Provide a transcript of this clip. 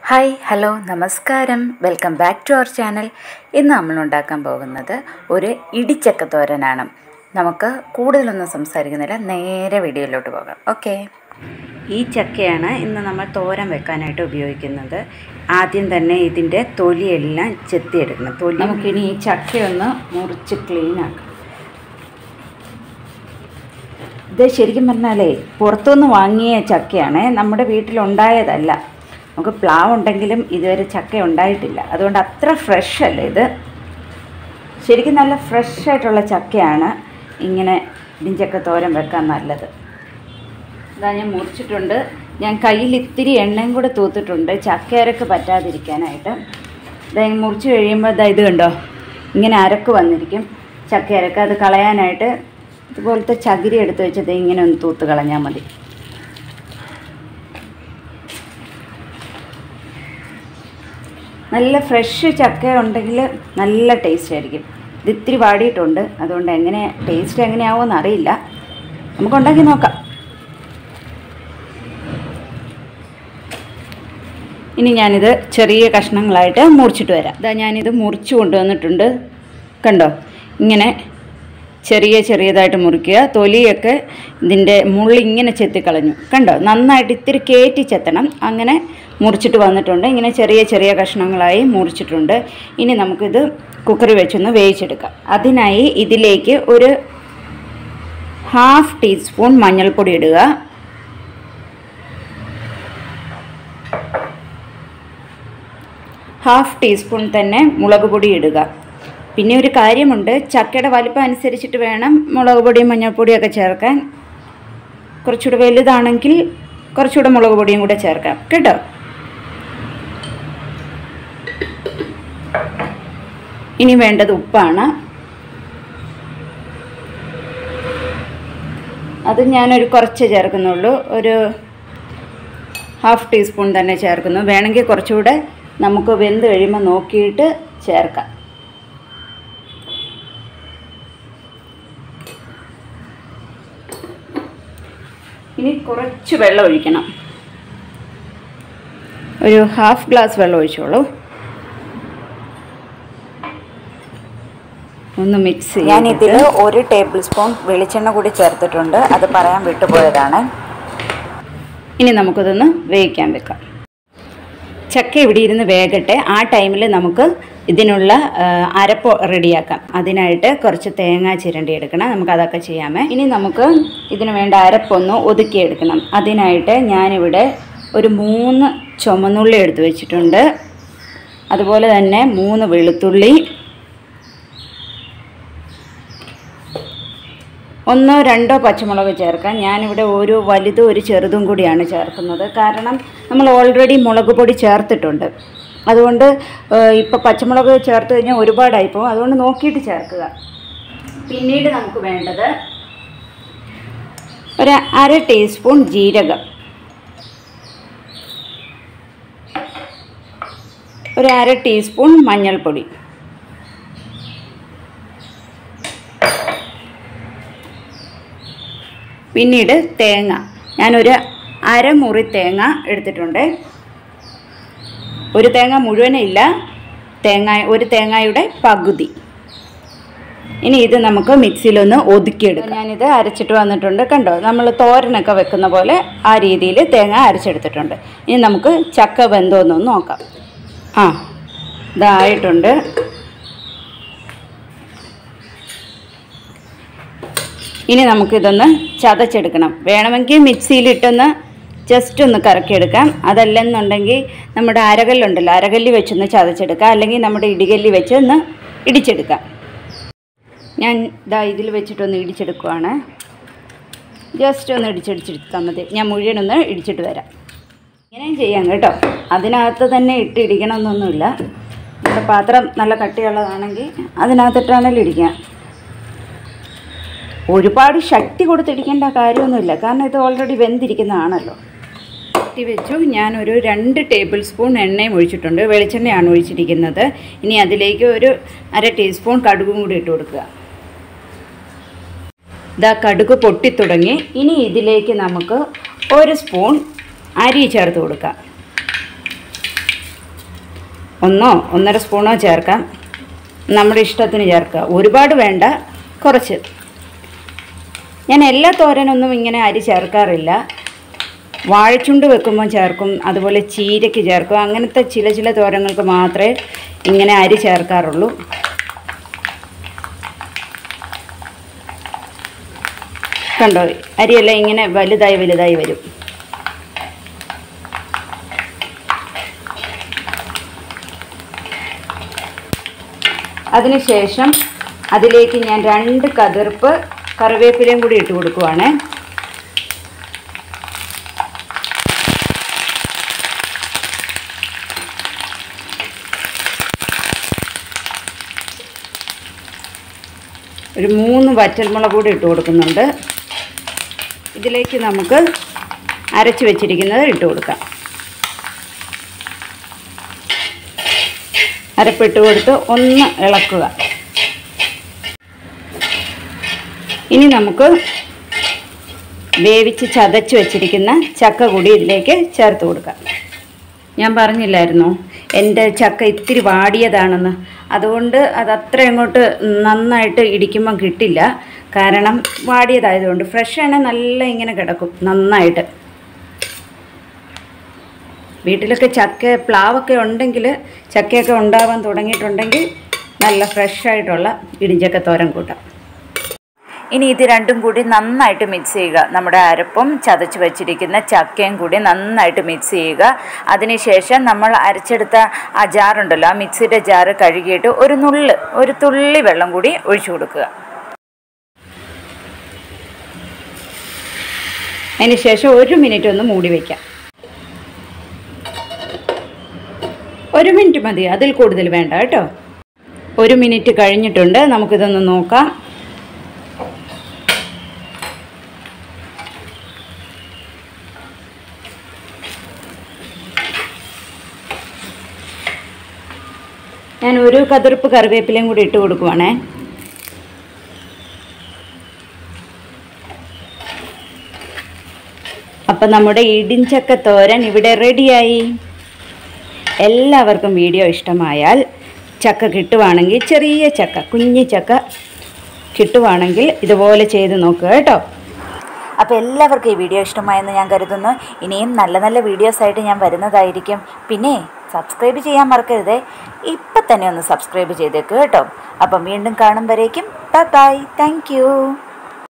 hi hello നമസ്കാരം welcome back to our channel ഇന്ന് നമ്മൾ ഉണ്ടാക്കാൻ പോകുന്നത് ഒരു ഇടിച്ചക്ക തോരനാണ് നമുക്ക് കൂടുതലൊന്നും സംസാരിക്കുന്നില്ല നേരെ വീഡിയോയിലോട്ട് പോകാം ഓക്കെ ഈ ചക്കയാണ് ഇന്ന് നമ്മൾ തോരൻ വെക്കാനായിട്ട് ഉപയോഗിക്കുന്നത് ആദ്യം തന്നെ ഇതിൻ്റെ തൊലിയെല്ലാം ചെത്തിയെടുക്കണം തൊലി നമുക്കിനി ഈ ചക്കയൊന്ന് മുറിച്ച് ക്ലീൻ ആക്കാം ഇത് ശരിക്കും പറഞ്ഞാലേ പുറത്തുനിന്ന് വാങ്ങിയ ചക്കയാണ് നമ്മുടെ വീട്ടിലുണ്ടായതല്ല നമുക്ക് പ്ലാവ് ഉണ്ടെങ്കിലും ഇതുവരെ ചക്ക ഉണ്ടായിട്ടില്ല അതുകൊണ്ട് അത്ര ഫ്രഷ് അല്ല ഇത് ശരിക്കും നല്ല ഫ്രഷ് ആയിട്ടുള്ള ചക്കയാണ് ഇങ്ങനെ ഇടിഞ്ചക്ക തോരൻ വെക്കാൻ നല്ലത് ഇതാ ഞാൻ മുറിച്ചിട്ടുണ്ട് ഞാൻ കയ്യിൽ ഇത്തിരി എണ്ണയും കൂടെ തൂത്തിട്ടുണ്ട് ചക്കയരക്ക് പറ്റാതിരിക്കാനായിട്ട് ഇതാ ഞാൻ മുറിച്ച് കഴിയുമ്പോൾ ഇതാ ഇത് കണ്ടോ ഇങ്ങനെ അരക്ക് വന്നിരിക്കും ചക്കയരക്ക് അത് കളയാനായിട്ട് ഇതുപോലത്തെ ചകിരി എടുത്ത് വെച്ചത് ഇങ്ങനെ ഒന്ന് തൂത്ത് കളഞ്ഞാൽ മതി നല്ല ഫ്രഷ് ചക്ക ഉണ്ടെങ്കിൽ നല്ല ടേസ്റ്റ് ആയിരിക്കും ഇത് ഇത്തിരി വാടിയിട്ടുണ്ട് അതുകൊണ്ട് എങ്ങനെ ടേസ്റ്റ് എങ്ങനെയാവുമെന്ന് അറിയില്ല നമുക്ക് ഉണ്ടാക്കി നോക്കാം ഇനി ഞാനിത് ചെറിയ കഷ്ണങ്ങളായിട്ട് മുറിച്ചിട്ട് വരാം ഇതാ ഞാനിത് മുറിച്ച് കൊണ്ടുവന്നിട്ടുണ്ട് കണ്ടോ ഇങ്ങനെ ചെറിയ ചെറിയതായിട്ട് മുറിക്കുക തൊലിയൊക്കെ ഇതിൻ്റെ മുള്ളിങ്ങനെ ചെത്തിക്കളഞ്ഞു കണ്ടോ നന്നായിട്ട് ഇത്തിരി കയറ്റി ചെത്തണം അങ്ങനെ മുറിച്ചിട്ട് വന്നിട്ടുണ്ട് ഇങ്ങനെ ചെറിയ ചെറിയ കഷ്ണങ്ങളായി മുറിച്ചിട്ടുണ്ട് ഇനി നമുക്കിത് കുക്കറിൽ വെച്ചൊന്ന് വേവിച്ചെടുക്കാം അതിനായി ഇതിലേക്ക് ഒരു ഹാഫ് ടീസ്പൂൺ മഞ്ഞൾപ്പൊടി ഇടുക ഹാഫ് ടീസ്പൂൺ തന്നെ മുളക് പൊടി ഇടുക പിന്നെ ഒരു കാര്യമുണ്ട് ചക്കയുടെ വലിപ്പം അനുസരിച്ചിട്ട് വേണം മുളക് പൊടിയും മഞ്ഞൾപ്പൊടിയും ഒക്കെ ചേർക്കാൻ കുറച്ചുകൂടെ വലുതാണെങ്കിൽ കുറച്ചുകൂടെ മുളക് പൊടിയും കൂടെ ചേർക്കാം കേട്ടോ ഇനി വേണ്ടത് ഉപ്പാണ് അത് ഞാനൊരു കുറച്ച് ചേർക്കുന്നുള്ളൂ ഒരു ഹാഫ് ടീസ്പൂൺ തന്നെ ചേർക്കുന്നു വേണമെങ്കിൽ കുറച്ചുകൂടെ നമുക്ക് വെന്ത് കഴിയുമ്പോൾ നോക്കിയിട്ട് ചേർക്കാം ഇനി കുറച്ച് വെള്ളം ഒഴിക്കണം ഒരു ഹാഫ് ഗ്ലാസ് വെള്ളം ഒഴിച്ചോളൂ ഒന്ന് മിക്സ് ഞാനിതിൽ ഒരു ടേബിൾ സ്പൂൺ വെളിച്ചെണ്ണ കൂടി ചേർത്തിട്ടുണ്ട് അത് പറയാൻ വിട്ടുപോയതാണ് ഇനി നമുക്കതൊന്ന് വേവിക്കാൻ വെക്കാം ചക്ക ഇവിടെ ഇരുന്ന് വേകട്ടെ ആ ടൈമിൽ നമുക്ക് ഇതിനുള്ള അരപ്പ് റെഡിയാക്കാം അതിനായിട്ട് കുറച്ച് തേങ്ങ ചിരണ്ടി എടുക്കണം നമുക്ക് അതൊക്കെ ചെയ്യാമേ ഇനി നമുക്ക് ഇതിന് വേണ്ട അരപ്പൊന്ന് ഒതുക്കിയെടുക്കണം അതിനായിട്ട് ഞാനിവിടെ ഒരു മൂന്ന് ചുമന്നുള്ളി എടുത്ത് വെച്ചിട്ടുണ്ട് അതുപോലെ തന്നെ മൂന്ന് വെളുത്തുള്ളി ഒന്നോ രണ്ടോ പച്ചമുളക് ചേർക്കാം ഞാനിവിടെ ഒരു വലുതും ഒരു ചെറുതും കൂടിയാണ് ചേർക്കുന്നത് കാരണം നമ്മൾ ഓൾറെഡി മുളക് പൊടി ചേർത്തിട്ടുണ്ട് അതുകൊണ്ട് ഇപ്പോൾ പച്ചമുളക് ചേർത്ത് കഴിഞ്ഞാൽ ഒരുപാടായിപ്പോവും അതുകൊണ്ട് നോക്കിയിട്ട് ചേർക്കുക പിന്നീട് നമുക്ക് വേണ്ടത് ഒരു അര ടീസ്പൂൺ ജീരകം ഒരു അര ടീസ്പൂൺ മഞ്ഞൾപ്പൊടി പിന്നീട് തേങ്ങ ഞാനൊരു അരമുറി തേങ്ങ എടുത്തിട്ടുണ്ട് ഒരു തേങ്ങ മുഴുവനില്ല തേങ്ങ ഒരു തേങ്ങയുടെ പകുതി ഇനി ഇത് നമുക്ക് മിക്സിയിലൊന്ന് ഒതുക്കിയെടുക്കാം ഞാനിത് അരച്ചിട്ട് വന്നിട്ടുണ്ട് കണ്ടോ നമ്മൾ തോരനൊക്കെ വെക്കുന്ന പോലെ ആ രീതിയിൽ തേങ്ങ അരച്ചെടുത്തിട്ടുണ്ട് ഇനി നമുക്ക് ചക്ക വെന്തോന്നൊന്ന് നോക്കാം ആ ഇതായിട്ടുണ്ട് ഇനി നമുക്കിതൊന്ന് ചതച്ചെടുക്കണം വേണമെങ്കിൽ മിക്സിയിലിട്ടൊന്ന് ജസ്റ്റ് ഒന്ന് കറക്കിയെടുക്കാം അതല്ലെന്നുണ്ടെങ്കിൽ നമ്മുടെ അരകല്ലുണ്ടല്ലോ അരകല്ലി വെച്ചൊന്ന് ചതച്ചെടുക്കാം അല്ലെങ്കിൽ നമ്മുടെ ഇടികല്ലി വെച്ച് ഒന്ന് ഇടിച്ചെടുക്കാം ഞാൻ ഇതാ ഇതിൽ വെച്ചിട്ടൊന്ന് ഇടിച്ചെടുക്കുവാണ് ജസ്റ്റ് ഒന്ന് ഇടിച്ചടിച്ചെടുത്താൽ മതി ഞാൻ മുഴുവനൊന്ന് ഇടിച്ചിട്ട് വരാം ഇങ്ങനെയും ചെയ്യാം കേട്ടോ അതിനകത്ത് തന്നെ ഇട്ട് ഇടിക്കണമെന്നൊന്നുമില്ല നമ്മുടെ പാത്രം നല്ല കട്ടിയുള്ളതാണെങ്കിൽ അതിനകത്തിട്ടാണെങ്കിലും ഇടിക്കാം ഒരുപാട് ശക്തി കൊടുത്തിടിക്കേണ്ട കാര്യമൊന്നുമില്ല കാരണം ഇത് ഓൾറെഡി വെന്തിരിക്കുന്നതാണല്ലോ ചട്ടി വെച്ചു ഞാനൊരു രണ്ട് ടേബിൾ സ്പൂൺ എണ്ണയും ഒഴിച്ചിട്ടുണ്ട് വെളിച്ചെണ്ണയാണ് ഒഴിച്ചിരിക്കുന്നത് ഇനി അതിലേക്ക് ഒരു അര ടീസ്പൂൺ കടുകും കൂടി ഇട്ട് കൊടുക്കുക ഇതാ കടുക് പൊട്ടിത്തുടങ്ങി ഇനി ഇതിലേക്ക് നമുക്ക് ഒരു സ്പൂൺ അരി ചേർത്ത് കൊടുക്കാം ഒന്നോ ഒന്നര സ്പൂണോ ചേർക്കാം നമ്മുടെ ഇഷ്ടത്തിന് ചേർക്കുക ഒരുപാട് വേണ്ട കുറച്ച് ഞാൻ എല്ലാ തോരനൊന്നും ഇങ്ങനെ അരി ചേർക്കാറില്ല വാഴച്ചുണ്ട് വെക്കുമ്പോൾ ചേർക്കും അതുപോലെ ചീരയ്ക്ക് ചേർക്കും അങ്ങനത്തെ ചില ചില തോരങ്ങൾക്ക് മാത്രമേ ഇങ്ങനെ അരി ചേർക്കാറുള്ളൂ കണ്ടോ അരിയെല്ലാം ഇങ്ങനെ വലുതായി വലുതായി വരും അതിനുശേഷം അതിലേക്ക് ഞാൻ രണ്ട് കതിർപ്പ് കറിവേപ്പിലയും കൂടി ഇട്ട് കൊടുക്കുവാണ് ഒരു മൂന്ന് വറ്റൽമുളക് കൂടി ഇട്ട് കൊടുക്കുന്നുണ്ട് ഇതിലേക്ക് നമുക്ക് അരച്ച് വെച്ചിരിക്കുന്നത് ഇട്ട് കൊടുക്കാം അരപ്പിട്ട് കൊടുത്ത് ഒന്ന് ഇളക്കുക ഇനി നമുക്ക് വേവിച്ച് ചതച്ച് വെച്ചിരിക്കുന്ന ചക്ക കൂടി ഇതിലേക്ക് ചേർത്ത് കൊടുക്കാം ഞാൻ പറഞ്ഞില്ലായിരുന്നോ എൻ്റെ ചക്ക ഇത്തിരി വാടിയതാണെന്ന് അതുകൊണ്ട് അത് അത്ര അങ്ങോട്ട് നന്നായിട്ട് ഇടിക്കുമ്പം കിട്ടില്ല കാരണം വാടിയതായതുകൊണ്ട് ഫ്രഷ് ആണെങ്കിൽ നല്ല ഇങ്ങനെ കിടക്കും നന്നായിട്ട് വീട്ടിലൊക്കെ ചക്ക പ്ലാവൊക്കെ ഉണ്ടെങ്കിൽ ചക്കയൊക്കെ ഉണ്ടാവാൻ തുടങ്ങിയിട്ടുണ്ടെങ്കിൽ നല്ല ഫ്രഷ് ആയിട്ടുള്ള ഇടിഞ്ചക്ക തോരൻ കൂട്ടാം ഇനി ഇത് രണ്ടും കൂടി നന്നായിട്ട് മിക്സ് ചെയ്യുക നമ്മുടെ അരപ്പും ചതച്ച് വെച്ചിരിക്കുന്ന ചക്കയും കൂടി നന്നായിട്ട് മിക്സ് ചെയ്യുക അതിനുശേഷം നമ്മൾ അരച്ചെടുത്ത ആ ജാറുണ്ടല്ലോ ആ മിക്സിയുടെ ജാറ് കഴുകിയിട്ട് ഒരു നുള്ള് ഒരു തുള്ളി വെള്ളം കൂടി ഒഴിച്ചു കൊടുക്കുക അതിനുശേഷം ഒരു മിനിറ്റ് ഒന്ന് മൂടി വയ്ക്കാം ഒരു മിനിറ്റ് മതി അതിൽ കൂടുതൽ വേണ്ട കേട്ടോ ഒരു മിനിറ്റ് കഴിഞ്ഞിട്ടുണ്ട് നമുക്കിതൊന്ന് നോക്കാം ഞാൻ ഒരു കതിർപ്പ് കറിവേപ്പിലയും കൂടി ഇട്ട് കൊടുക്കുവാണേ അപ്പം നമ്മുടെ ഇടിഞ്ചക്ക തോരൻ ഇവിടെ റെഡിയായി എല്ലാവർക്കും വീഡിയോ ഇഷ്ടമായാൽ ചക്ക കിട്ടുവാണെങ്കിൽ ചെറിയ ചക്ക കുഞ്ഞി ചക്ക കിട്ടുവാണെങ്കിൽ ഇതുപോലെ ചെയ്ത് നോക്കുക കേട്ടോ അപ്പോൾ എല്ലാവർക്കും ഈ വീഡിയോ ഇഷ്ടമായെന്ന് ഞാൻ കരുതുന്നു ഇനിയും നല്ല നല്ല വീഡിയോസ് ആയിട്ട് ഞാൻ വരുന്നതായിരിക്കും പിന്നെ സബ്സ്ക്രൈബ് ചെയ്യാൻ മറക്കരുതേ ഇപ്പം തന്നെ ഒന്ന് സബ്സ്ക്രൈബ് ചെയ്തേക്ക് കേട്ടോ അപ്പം വീണ്ടും കാണും വരേക്കും ബൈ ബൈ താങ്ക്